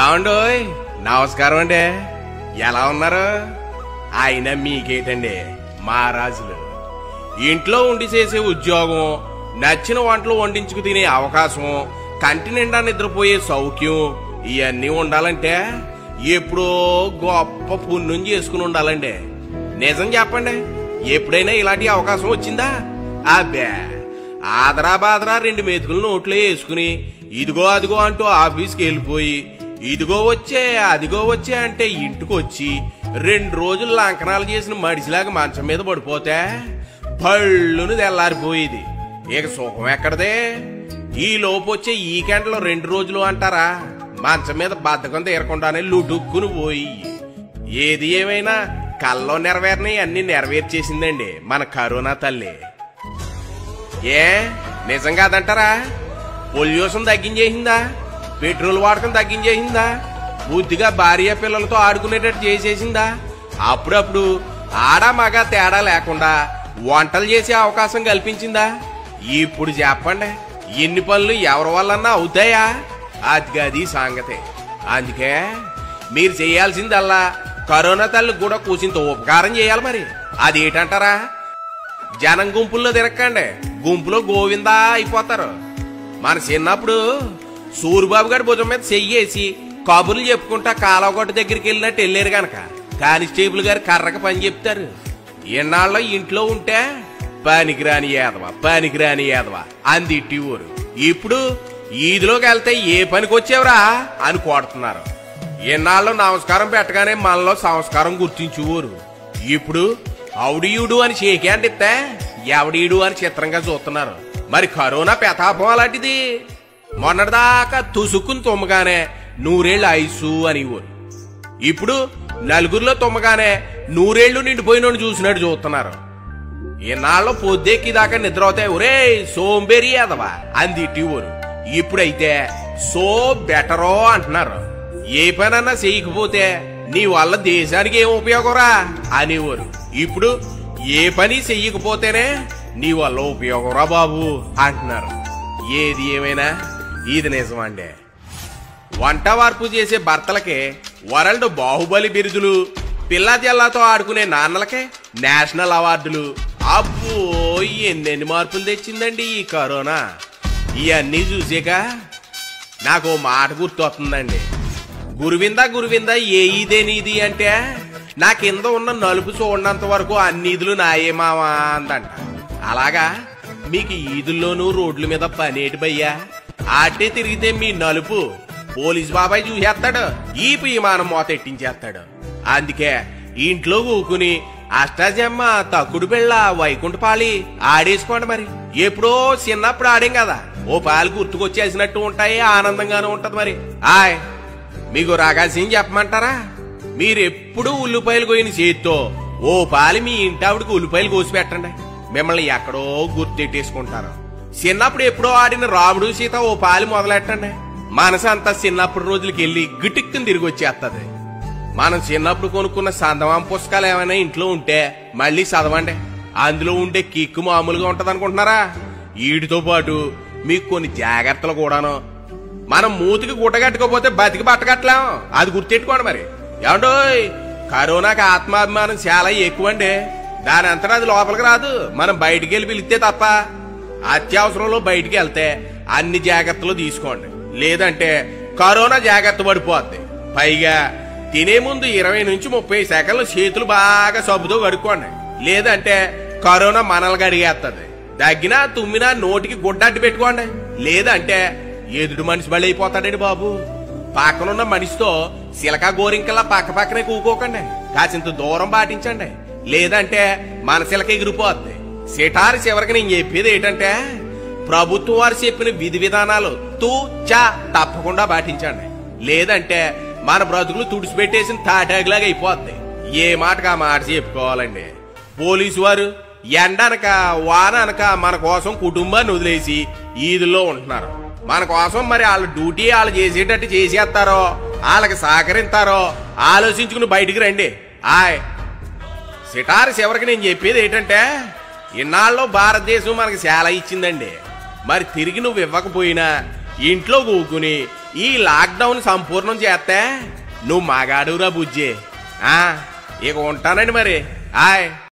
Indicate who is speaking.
Speaker 1: ఏమండోయ్ నమస్కారం అండి ఎలా ఉన్నారు ఆయన మీకేటండి మహారాజులు ఇంట్లో ఉండి చేసే ఉద్యోగం నచ్చిన వంటలు వండించుకు తినే అవకాశం కంటి నిండా నిద్రపోయే సౌఖ్యం ఇవన్నీ ఉండాలంటే ఎప్పుడో గొప్ప పుణ్యం చేసుకుని ఉండాలండి నిజం చెప్పండి ఎప్పుడైనా ఇలాంటి అవకాశం వచ్చిందా అబ్బే ఆదరా బాదరా రెండు మెతుకులు నోట్లో వేసుకుని ఇదిగో అదిగో అంటూ ఆఫీస్కి వెళ్ళిపోయి ఇదిగో వచ్చే అదిగో వచ్చే అంటే ఇంటికి వచ్చి రెండు రోజులు లంకనాలు చేసిన మడిసిలాగా మంచం మీద పడిపోతే పళ్ళును తెల్లారిపోయేది ఇక సుఖం ఎక్కడదే ఈ లోపు వచ్చే ఈ గంటలో రెండు రోజులు అంటారా మంచం మీద బద్ధకం తీరకుండానే లుడుక్కుని పోయి ఏది ఏమైనా కల్లో నెరవేరని అన్ని నెరవేర్చేసిందండి మన కరోనా తల్లి ఏ నిజం కాదంటారా పొల్యూషన్ తగ్గించేసిందా పెట్రోల్ వాడకం తగ్గించేసిందా బుద్ధిగా భార్య పిల్లలతో ఆడుకునేటట్టు చేసేసిందా అప్పుడప్పుడు ఆడ మగ తేడా లేకుండా వంటలు చేసే అవకాశం కల్పించిందా ఇప్పుడు చెప్పండి ఎన్ని పనులు ఎవరి వల్లన్నా అవుతాయా అది అది సంగతి అందుకే మీరు చేయాల్సిందల్లా కరోనా తల్లికి కూడా కూసింత ఉపకారం చేయాలి మరి అదేంటంటారా జనం గుంపుల్లో తిరక్కండి గుంపులో గోవిందా అయిపోతారు మన చిన్నప్పుడు సూరిబాబు గారి భుజం మీద చెయ్యేసి కబుర్లు చెప్పుకుంటా కాలవగొట్ట దగ్గరికి వెళ్ళినట్టు వెళ్ళారు గనక కానిస్టేబుల్ గారు కర్రక పని చెప్తారు ఎన్నాళ్ళలో ఇంట్లో ఉంటే పనికిరాని ఏదవ పనికిరాని ఏదవ అందిట్టి ఊరు ఇప్పుడు ఈదిలోకి వెళ్తే ఏ పనికి వచ్చేవరా అని కొడుతున్నారు ఎన్నాళ్ళు నమస్కారం పెట్టగానే మనలో సంస్కారం గుర్తించు ఊరు ఇప్పుడు అవుడియుడు అని షేకేంటి ఇస్తే ఎవడీడు అని చిత్రంగా చూస్తున్నారు మరి కరోనా పెతాపం అలాంటిది మొన్నటిదాకా తుసుక్కుని తుమ్మగానే నూరేళ్ళు ఐసు అని ఊరు ఇప్పుడు నలుగురిలో తుమ్మగానే నూరేళ్లు నిండిపోయినోడు చూసినట్టు చూస్తున్నారు ఇన్నాళ్ళు పొద్దెక్కి దాకా నిద్ర అవుతాయి ఒరే సోంబేరి అదవా అంది ఇట్టి ఊరు ఇప్పుడైతే సో బెటరో అంటున్నారు ఏ పనన్నా చేయకపోతే నీ వల్ల దేశానికి ఏం ఉపయోగరా అనేవారు ఇప్పుడు ఏ పని చెయ్యకపోతేనే నీ వల్ల ఉపయోగరా బాబు అంటున్నారు ఏది ఏమైనా ఇది నిజమండే వంట వార్పు చేసే భర్తలకే వరల్డ్ బాహుబలి బిరుదులు పిల్ల జల్లాతో ఆడుకునే నాన్నలకే నేషనల్ అవార్డులు అబ్బో ఎన్నెన్ని మార్పులు తెచ్చిందండి ఈ కరోనా ఇవన్నీ చూసాక నాకు ఓ మాట గుర్తొస్తుందండి గురువిందా గురువిందా ఏ ఇదే నీది అంటే నా కింద ఉన్న నలుపు చూడనంత వరకు అన్ని ఈదులు నాయే మావా అందంట అలాగా మీకు ఈదుల్లోనూ రోడ్ల మీద పనేటి భయ్యా ఆటే తిరిగితే మీ నలుపు పోలీస్ బాబాయ్ చూసేస్తాడు ఈ విమానం మోత ఎట్టించేస్తాడు అందుకే ఇంట్లో కూకుని అష్టాజమ్మ తక్కుడు పిల్ల వైకుంఠపాళి ఆడేసుకోండి మరి ఎప్పుడో చిన్నప్పుడు ఆడేం కదా ఓ పాలు గుర్తుకొచ్చేసినట్టు ఉంటాయి ఆనందంగానే ఉంటది మరి ఆయ్ మీకు రహస్యం చెప్పమంటారా మీరెప్పుడు ఉల్లిపాయలు కోయిన చేత్తో ఓ పాలి మీ ఇంటావిడికి ఉల్లిపాయలు కోసి పెట్టండి మిమ్మల్ని ఎక్కడో గుర్తెట్టేసుకుంటారు చిన్నప్పుడు ఎప్పుడో ఆడిన రాముడు సీత ఓ పాలి మొదలెట్టండి మనసు అంతా చిన్నప్పుడు రోజులకి వెళ్ళి గిటిక్కుని తిరిగి వచ్చేస్తుంది మనం చిన్నప్పుడు కొనుక్కున్న సందమాం పుస్తకాలు ఏమైనా ఇంట్లో ఉంటే మళ్ళీ చదవండి అందులో ఉండే కిక్కు మామూలుగా ఉంటది అనుకుంటున్నారా వీటితో పాటు మీకు కొన్ని జాగ్రత్తలు కూడాను మనం మూతికి గుట్టగట్టుకోపోతే బతికి బట్టగట్టలేం అది గుర్తెట్టుకోండి మరి ఏమండోయ్ కరోనాకి ఆత్మాభిమానం చాలా ఎక్కువండి దాని అంతటా అది లోపలికి రాదు మనం బయటికి వెళ్ళి పిలిస్తే తప్ప అత్యవసరంలో బయటికి వెళ్తే అన్ని జాగ్రత్తలు తీసుకోండి లేదంటే కరోనా జాగ్రత్త పడిపోద్ది పైగా తినే ముందు ఇరవై నుంచి ముప్పై సెకండ్లు చేతులు బాగా సబ్బుతో కడుక్కోండి లేదంటే కరోనా మనల్ని అడిగేస్తుంది దగ్గినా తుమ్మినా నోటికి గుడ్డట్టు పెట్టుకోండి లేదంటే ఎదుటి మనిషి బలి అయిపోతాడండి బాబు పక్కనున్న మనిషితో సిలక గోరింకల్లా పక్క పక్కనే కూకోకండి కాసింత దూరం పాటించండి లేదంటే మన సిలక ఎగిరిపోద్ది సిటారు చివరికి నేను చెప్పేది ఏంటంటే ప్రభుత్వం వారు చెప్పిన విధి విధానాలు తూ చా తప్పకుండా పాటించండి లేదంటే మన బ్రతుకులు తుడిచిపెట్టేసిన తాటాకులాగా అయిపోద్ది ఏ మాటగా మాట చెప్పుకోవాలండి పోలీసు వారు ఎండనక వాననక మన కోసం కుటుంబాన్ని వదిలేసి ఈదుల్లో ఉంటున్నారు మన కోసం మరి వాళ్ళ డ్యూటీ వాళ్ళు చేసేటట్టు చేసేస్తారో వాళ్ళకి సహకరిస్తారో ఆలోచించుకుని బయటికి రండి ఆయ్ సిటారు చివరికి నేను చెప్పేది ఏంటంటే ఇన్నాళ్ళు భారతదేశం మనకి చాలా ఇచ్చిందండి మరి తిరిగి నువ్వు ఇవ్వకపోయినా ఇంట్లో కూకుని ఈ లాక్డౌన్ సంపూర్ణం చేస్తే నువ్వు మగాడురా బుజ్జి ఆ, ఇక ఉంటానండి మరి ఆయ్